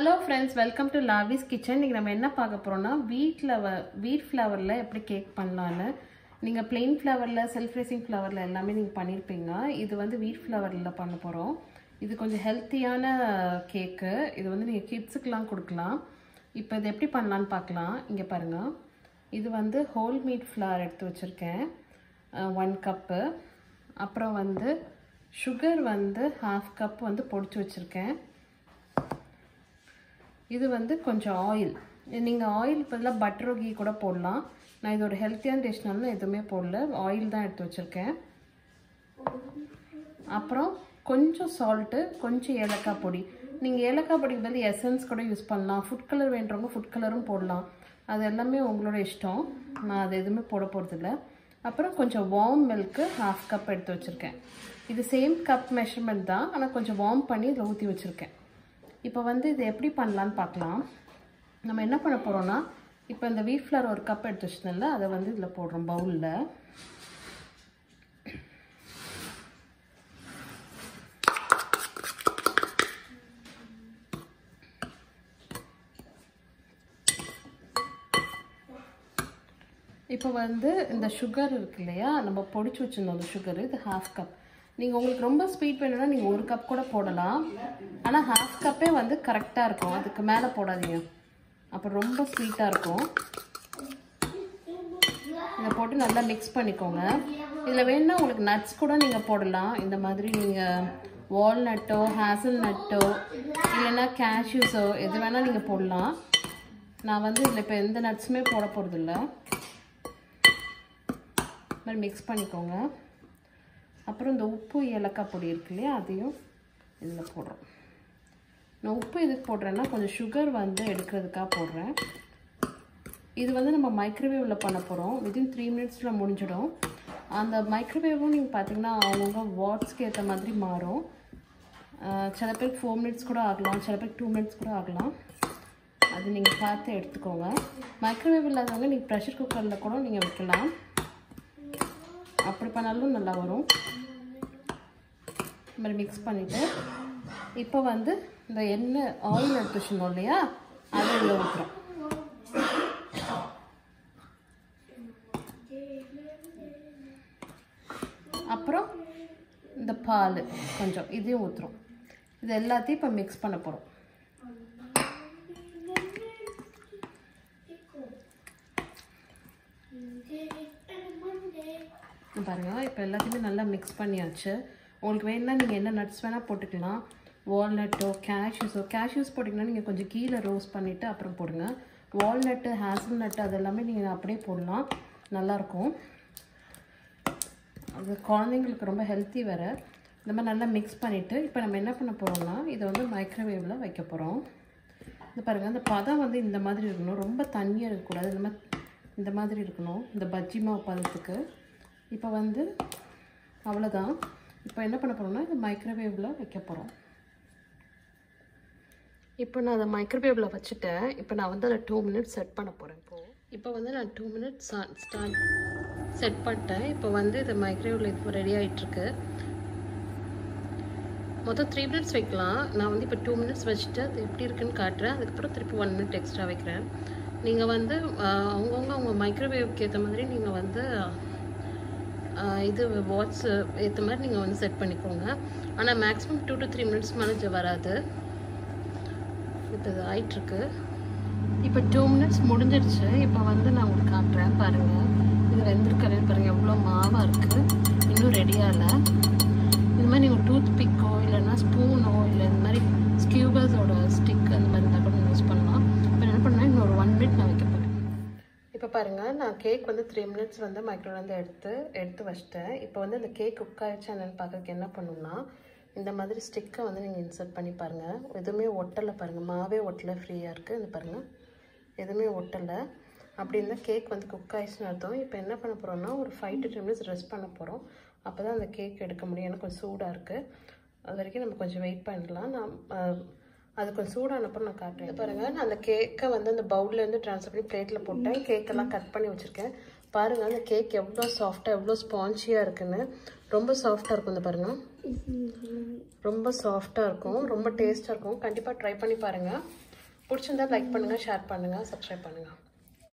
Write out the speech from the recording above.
hello friends welcome to Lavi's kitchen இன்றைக்கி நம்ம என்ன பார்க்க போகிறோம்னா வீட்டில் வீட் ஃப்ளவரில் எப்படி கேக் பண்ணலான்னு நீங்கள் பிளெயின் ஃப்ளவரில் செல்ஃப் ரேசிங் ஃப்ளவரில் எல்லாமே நீங்கள் பண்ணியிருப்பீங்க இது வந்து வீட் ஃப்ளவரில் பண்ண போகிறோம் இது கொஞ்சம் ஹெல்த்தியான கேக்கு இது வந்து நீங்கள் கிட்ஸுக்கெலாம் கொடுக்கலாம் இப்போ இது எப்படி பண்ணலான்னு பார்க்கலாம் இங்கே பாருங்கள் இது வந்து ஹோல் மீட் ஃப்ளவர் எடுத்து வச்சுருக்கேன் ஒன் கப்பு அப்புறம் வந்து சுகர் வந்து ஹாஃப் கப் வந்து பொடிச்சு வச்சுருக்கேன் இது வந்து கொஞ்சம் ஆயில் நீங்கள் ஆயில் பதிலாக பட்டர் கீ கூட போடலாம் நான் இது ஒரு ஹெல்த்தியான டிஷ்னால எதுவுமே போடல ஆயில் தான் எடுத்து வச்சுருக்கேன் அப்புறம் கொஞ்சம் சால்ட்டு கொஞ்சம் ஏலக்காய் பொடி நீங்கள் ஏலக்காய் பொடிக்கு பதில் எசன்ஸ் கூட யூஸ் பண்ணலாம் ஃபுட் கலர் வேண்டுறவங்க ஃபுட் கலரும் போடலாம் அது எல்லாமே உங்களோட இஷ்டம் நான் அது எதுவுமே போட போகிறதில்ல அப்புறம் கொஞ்சம் வார்ம் மில்க்கு ஹாஃப் கப் எடுத்து வச்சுருக்கேன் இது சேம் கப் மெஷர்மெண்ட் தான் ஆனால் கொஞ்சம் வார்ம் பண்ணி இதில் ஊற்றி வச்சுருக்கேன் இப்போ வந்து இது எப்படி பண்ணலான்னு பார்க்கலாம் நம்ம என்ன பண்ண போகிறோன்னா இப்போ இந்த வீட் ஃப்ளவர் ஒரு கப் எடுத்து வச்சிருந்தேன்ல அதை வந்து இதில் போடுறோம் பவுலில் இப்போ வந்து இந்த சுகர் இருக்கு இல்லையா நம்ம பொடிச்சு வச்சுருந்தோம் அந்த சுகர் இது ஹாஃப் கப் நீங்கள் உங்களுக்கு ரொம்ப ஸ்வீட் வேணும்னா நீங்கள் ஒரு கப் கூட போடலாம் ஆனால் ஹாஃப் கப்பே வந்து கரெக்டாக இருக்கும் அதுக்கு மேலே போடாதீங்க அப்புறம் ரொம்ப ஸ்வீட்டாக இருக்கும் இதை போட்டு நல்லா மிக்ஸ் பண்ணிக்கோங்க இதில் வேணுன்னா உங்களுக்கு நட்ஸ் கூட நீங்கள் போடலாம் இந்த மாதிரி நீங்கள் வால்நட்டோ ஹேசல் நட்டோ இல்லைன்னா கேஷ்யூஸோ எது வேணால் நீங்கள் போடலாம் நான் வந்து இதில் இப்போ எந்த நட்ஸுமே போட போகிறதில்ல மாதிரி மிக்ஸ் பண்ணிக்கோங்க அப்புறம் இந்த உப்பு ஏலக்காய் பொடி இருக்கு இல்லையா அதையும் இதில் போடுறோம் நான் உப்பு எதுக்கு போடுறேன்னா கொஞ்சம் சுகர் வந்து எடுக்கிறதுக்காக போடுறேன் இது வந்து நம்ம மைக்ரோவேவில் பண்ண போகிறோம் வித்தின் த்ரீ மினிட்ஸில் முடிஞ்சிடும் அந்த மைக்ரோவேவும் நீங்கள் பார்த்தீங்கன்னா அவங்கவுங்க வாட்ஸ்க்கு ஏற்ற மாதிரி மாறும் சில பேருக்கு ஃபோர் மினிட்ஸ் கூட ஆகலாம் சில பேருக்கு டூ மினிட்ஸ் கூட ஆகலாம் அது நீங்கள் பார்த்து எடுத்துக்கோங்க மைக்ரோவேவ் இல்லாதவங்க நீங்கள் ப்ரெஷர் குக்கரில் கூட நீங்கள் வைக்கலாம் அப்படி பண்ணாலும் நல்லா வரும் இந்த மாதிரி மிக்ஸ் பண்ணிவிட்டு இப்போ வந்து இந்த எண்ணெய் ஆயில் எடுத்து வச்சுருந்தோம் இல்லையா அதை இதில் ஊற்றுறோம் அப்புறம் இந்த பால் கொஞ்சம் இதையும் ஊற்றுறோம் இது எல்லாத்தையும் இப்போ மிக்ஸ் பண்ண போகிறோம் பாருங்கள் இப்போ எல்லாத்தையுமே நல்லா மிக்ஸ் பண்ணியாச்சு உங்களுக்கு வேணுன்னா நீங்கள் என்ன நட்ஸ் வேணால் போட்டுக்கலாம் வால்நட்டோ கேஷ்யூஸோ கேஷ்யூஸ் போட்டிங்கன்னா நீங்கள் கொஞ்சம் கீழே ரோஸ்ட் பண்ணிவிட்டு அப்புறம் போடுங்க வால்நட்டு ஹேசல் நட்டு அது எல்லாமே நீங்கள் அப்படியே போடலாம் நல்லாயிருக்கும் அது குழந்தைங்களுக்கு ரொம்ப ஹெல்த்தி வேறு இந்த மாதிரி நல்லா மிக்ஸ் பண்ணிவிட்டு இப்போ நம்ம என்ன பண்ண போகிறோம்னா இதை வந்து மைக்ரோவேவில் வைக்க போகிறோம் இது பாருங்கள் அந்த பதம் வந்து இந்த மாதிரி இருக்கணும் ரொம்ப தண்ணியாக இருக்கக்கூடாது இந்த மாதிரி இந்த மாதிரி இருக்கணும் இந்த பஜ்ஜி மாவு பதத்துக்கு இப்போ வந்து அவ்வளோதான் இப்போ என்ன பண்ண போகிறோம்னா இந்த மைக்ரோவேவில் வைக்க போகிறோம் இப்போ நான் அதை மைக்ரோவேவில் வச்சுட்டேன் இப்போ நான் வந்து அதை டூ மினிட்ஸ் செட் பண்ண போகிறேன் இப்போது இப்போ வந்து நான் டூ மினிட்ஸ் ஸ்டார்ட் செட் பண்ணிட்டேன் இப்போ வந்து இது மைக்ரோவேவில் இப்போ ரெடி ஆகிட்டுருக்கு மொத்தம் த்ரீ மினிட்ஸ் வைக்கலாம் நான் வந்து இப்போ டூ மினிட்ஸ் வச்சுட்டு அது எப்படி இருக்குன்னு காட்டுறேன் அதுக்கப்புறம் திருப்பி ஒன் மினிட் எக்ஸ்ட்ரா வைக்கிறேன் நீங்கள் வந்து அவங்கவுங்க அவங்க மைக்ரோவேவ்க்கு ஏற்ற மாதிரி நீங்கள் வந்து இது வாட்ஸ் ஏற்ற மாதிரி நீங்கள் வந்து செட் பண்ணிக்கோங்க ஆனால் maximum two to three minutes manage வராது இப்போ இது ஆயிட்டுருக்கு இப்போ டூ மினிட்ஸ் முடிஞ்சிடுச்சு இப்போ வந்து நான் உங்களுக்கு காட்டுறேன் பாருங்கள் இது வெந்திருக்கிறது பாருங்கள் எவ்வளோ மாவாக இருக்குது இன்னும் ரெடியாகல இது மாதிரி நீங்கள் டூத் பிக்கோ இல்லைன்னா ஸ்பூனோ இல்லை இந்த மாதிரி ஸ்கியூபர்ஸோட ஸ்டிக் அந்த மாதிரி இருந்தால் கூட யூஸ் பண்ணலாம் இப்போ என்ன பண்ணால் இன்னொரு ஒன் மினிட் நான் வைக்க போகிறேன் இப்போ பாருங்கள் நான் கேக் வந்து த்ரீ மினிட்ஸ் வந்து மைக்ரோலேருந்து எடுத்து எடுத்து வச்சிட்டேன் இப்போ வந்து அந்த கேக் குக் ஆகிடுச்சா என்னென்னு பார்க்கறதுக்கு என்ன பண்ணணும்னா இந்த மாதிரி ஸ்டிக்கை வந்து நீங்கள் இன்சர்ட் பண்ணி பாருங்கள் எதுவுமே ஒட்டலை பாருங்கள் மாவே ஒட்டலை ஃப்ரீயாக இருக்குது இந்த பாருங்கள் எதுவுமே ஒட்டலை அப்படி இருந்தால் கேக் வந்து குக் ஆயிடுச்சுன்னு அர்த்தம் இப்போ என்ன பண்ண போகிறோம்னா ஒரு five to ten minutes rest பண்ண போகிறோம் அப்போ தான் அந்த கேக் எடுக்க முடியும் ஏன்னா கொஞ்சம் சூடாக இருக்குது அது வரைக்கும் நம்ம கொஞ்சம் வெயிட் பண்ணலாம் நான் அது கொஞ்சம் சூடானப்போ நான் காட்டுறேன் பாருங்கள் நான் அந்த கேக்கை வந்து அந்த பவுல்லேருந்து ட்ரான்ஸ்ஃபர் பண்ணி பிளேட்டில் போட்டேன் கேக்கெல்லாம் கட் பண்ணி வச்சுருக்கேன் பாருங்கள் அந்த கேக் எவ்வளோ சாஃப்டாக எவ்வளோ ஸ்பான்ச்சியாக இருக்குன்னு ரொம்ப சாஃப்டாக இருக்கும் இந்த பாருங்கள் ரொம்ப சாஃப்டாக இருக்கும் ரொம்ப டேஸ்ட்டாக இருக்கும் கண்டிப்பாக ட்ரை பண்ணி பாருங்கள் பிடிச்சிருந்தா லைக் பண்ணுங்கள் ஷேர் பண்ணுங்கள் சப்ஸ்கிரைப் பண்ணுங்கள்